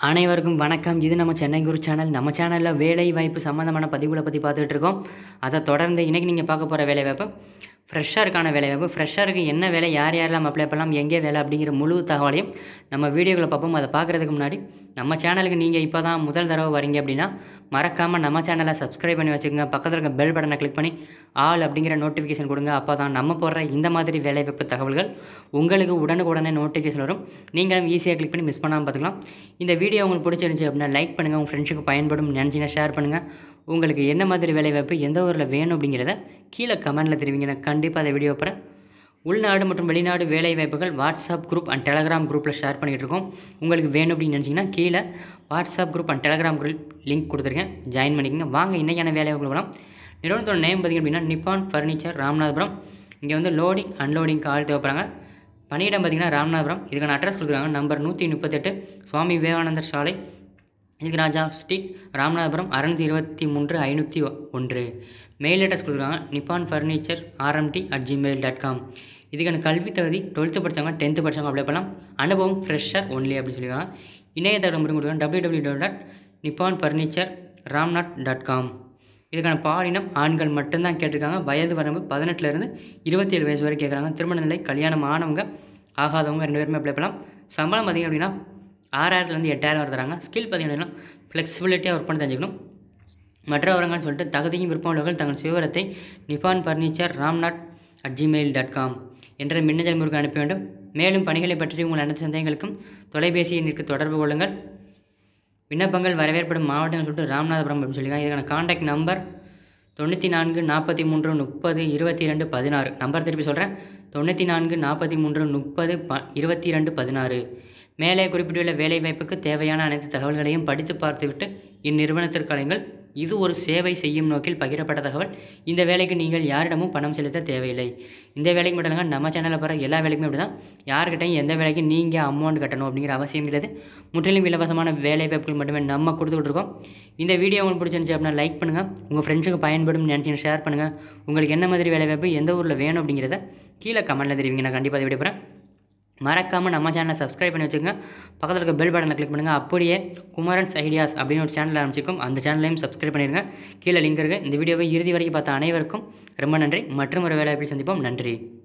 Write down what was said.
அனைவருக்கும் வணக்கம் இது நம்ம சென்னை குரு சேனல் நம்ம சேனலில் வேலை வாய்ப்பு சம்மந்தமான பதிவுகளை பற்றி பார்த்துட்டு இருக்கோம் அதை தொடர்ந்து இன்றைக்கி நீங்கள் பார்க்க போகிற வேலை வாய்ப்பு ஃப்ரெஷருக்கான வேலை வாய்ப்பு ஃப்ரெஷருக்கு என்ன வேலை யார் யாரெல்லாம் அப்ளை பண்ணலாம் எங்கே வேலை அப்படிங்கிற முழு தகவலையும் நம்ம வீடியோக்களை பார்ப்போம் அதை பார்க்குறதுக்கு முன்னாடி நம்ம சேனலுக்கு நீங்கள் இப்போ தான் முதல் தடவை வரீங்க அப்படின்னா மறக்காமல் நம்ம சேனலை சப்ஸ்கிரைப் பண்ணி வச்சுக்கோங்க பக்கத்தில் இருக்க பெல் பட்டனை கிளிக் பண்ணி ஆல் அப்படிங்கிற நோட்டிஃபிகேஷன் கொடுங்க அப்போ தான் நம்ம போடுற இந்த மாதிரி வேலைவாய்ப்பு தகவல்கள் உங்களுக்கு உடனுக்குடனே நோட்டிஃபிகேஷன் வரும் நீங்களும் ஈஸியாக கிளிக் பண்ணி மிஸ் பண்ணாமல் பார்த்துக்கலாம் இந்த வீடியோ உங்களுக்கு பிடிச்சிருந்துச்சி அப்படின்னா லைக் பண்ணுங்கள் உங்கள் ஃப்ரெண்ட்ஸுக்கு பயன்படும் நினச்சிங்கன்னா ஷேர் பண்ணுங்கள் உங்களுக்கு என்ன மாதிரி வேலைவாய்ப்பு எந்த ஊரில் வேணும் அப்படிங்கிறத கீழே கமெண்ட்டில் தெரிவிங்க நான் கண்டிப்பாக அந்த வீடியோ அப்புறம் உள்நாடு மற்றும் வெளிநாடு வேலை வாய்ப்புகள் வாட்ஸ்அப் குரூப் அண்ட் டெலகிராம் குரூப்பில் ஷேர் பண்ணிகிட்டு இருக்கோம் உங்களுக்கு வேணும் அப்படின்னு நினச்சிங்கன்னா கீழே WhatsApp group and Telegram group link கொடுத்துருக்கேன் ஜாயின் பண்ணிக்கங்க வாங்க இன்றைக்கான வேலை வாய்ப்புகள் போகலாம் நிறுவனத்தோட நேம் பார்த்திங்க அப்படின்னா நிப்பான் ஃபர்னிச்சர் ராமநாதபுரம் இங்கே வந்து லோடிங் அன்லோடிங்க்கு ஆள் தேவைப்படுறாங்க பணியிடம் பார்த்திங்கன்னா ராமநாதபுரம் இதுக்கான அட்ரஸ் கொடுத்துருக்காங்க நம்பர் நூற்றி முப்பத்தெட்டு சுவாமி விவேகானந்தர் சாலை இதுக்கு ராஜா ஸ்ட்ரீட் ராமநாதபுரம் அறநூற்றி இருபத்தி மூன்று ஐநூற்றி ஒன்று மெயில் அட்ரஸ் கொடுத்துருக்காங்க Nippon furniture RMT at Gmail dot com இதுக்கான கல்வி தகுதி டுவெல்த்து படித்தவங்க டென்த்து படித்தவங்க அப்ளை பண்ணலாம் அனுபவம் ஃப்ரெஷர் ஒன்லி அப்படின்னு சொல்லியிருக்காங்க இணையதளம் மட்டும் கொடுத்துருக்காங்க W W W dot Nippon furniture Ramnath dot com இதுக்கான பாலினம் ஆண்கள் மட்டும்தான் கேட்டிருக்காங்க வயது வரம்பு பதினெட்டுலேருந்து இருபத்தி ஏழு வயசு வரை கேட்குறாங்க திருமண நிலை கல்யாணம் ஆனவங்க ஆகாதவங்க ரெண்டு பேருமே அப்ளை பண்ணலாம் சம்பளம் பார்த்திங்க அப்படின்னா ஆறாயிரத்துலேருந்து எட்டாயிரம் வரை தராங்க ஸ்கில் பார்த்திங்கன்னா ஃப்ளெக்சிபிலிட்டியாக ஒர்க் பண்ணி தெரிஞ்சுக்கணும் மற்ற விவரங்கள்னு சொல்லிட்டு தகுதியும் விருப்பம் உள்ளவர்கள் தங்கள் சுயவரத்தை Nippon furniture Ramnath at Gmail dot com என்ற மின்னஞ்சல் முறைக்கு அனுப்ப வேண்டும் மேலும் பணிகளை பற்றி உங்கள் அனைத்து சந்தேகங்களுக்கும் தொலைபேசி எண்ணிற்கு தொடர்பு கொள்ளுங்கள் விண்ணப்பங்கள் வரவேற்படும் மாவட்டங்கள் சொல்லிட்டு ராமநாதபுரம் அப்படின்னு சொல்லியிருக்காங்க இதுக்கான காண்டாக்ட் நம்பர் தொண்ணூற்றி நான்கு நாற்பத்தி மூன்று முப்பது இருபத்தி ரெண்டு பதினாறு நம்பர் திருப்பி சொல்கிறேன் தொண்ணூற்றி நான்கு நாற்பத்தி மூன்று முப்பது ப இருபத்தி ரெண்டு பதினாறு மேலே குறிப்பிட்டுள்ள வேலைவாய்ப்புக்கு தேவையான அனைத்து தகவல்களையும் படித்து பார்த்துவிட்டு இந்நிறுவனத்திற்கு அழைங்கள் இது ஒரு சேவை செய்யும் நோக்கில் பகிரப்பட்ட தகவல் இந்த வேலைக்கு நீங்கள் யாரிடமும் பணம் செலுத்த தேவையில்லை இந்த வேலைக்கு மட்டும் இல்லைங்க நம்ம சேனலில் போகிற எல்லா வேலைக்குமே அப்படி தான் யார்கிட்டையும் எந்த வேலைக்கும் நீங்கள் அமௌண்ட் கட்டணும் அப்படிங்கிற அவசியம் கிடையாது முற்றிலும் இலவசமான வேலை வாய்ப்புகள் மட்டுமே நம்ம கொடுத்துக்கிட்டு இருக்கோம் இந்த வீடியோ உங்களுக்கு பிடிச்சிருந்துச்சி அப்படின்னா லைக் பண்ணுங்கள் உங்கள் ஃப்ரெண்ட்ஸுக்கு பயன்படும் நினச்சின்னு ஷேர் பண்ணுங்கள் உங்களுக்கு என்ன மாதிரி வேலை வாய்ப்பு எந்த ஊரில் வேணும் அப்படிங்கிறத கீழே கமெண்ட்டில் தெரிவிங்க நான் கண்டிப்பாக அதை வீடியோ போகிறேன் மறக்காமல் நம்ம சேனலை சப்ஸ்கிரைப் பண்ணி வச்சுக்கோங்க பக்கத்தில் இருக்க பெல் பட்டனை கிளிக் பண்ணுங்கள் அப்படியே குமரன்ஸ் ஐடியாஸ் அப்படின்னு ஒரு சேனல் ஆரம்பிச்சிருக்கும் அந்த சேனலையும் சப்ஸ்கிரைப் பண்ணிடுங்க கீழே லிங்க் இருக்குது இந்த வீடியோவை இறுதி வரைக்கும் பார்த்த அனைவருக்கும் ரொம்ப நன்றி மற்றும் ஒரு வேலை சந்திப்போம் நன்றி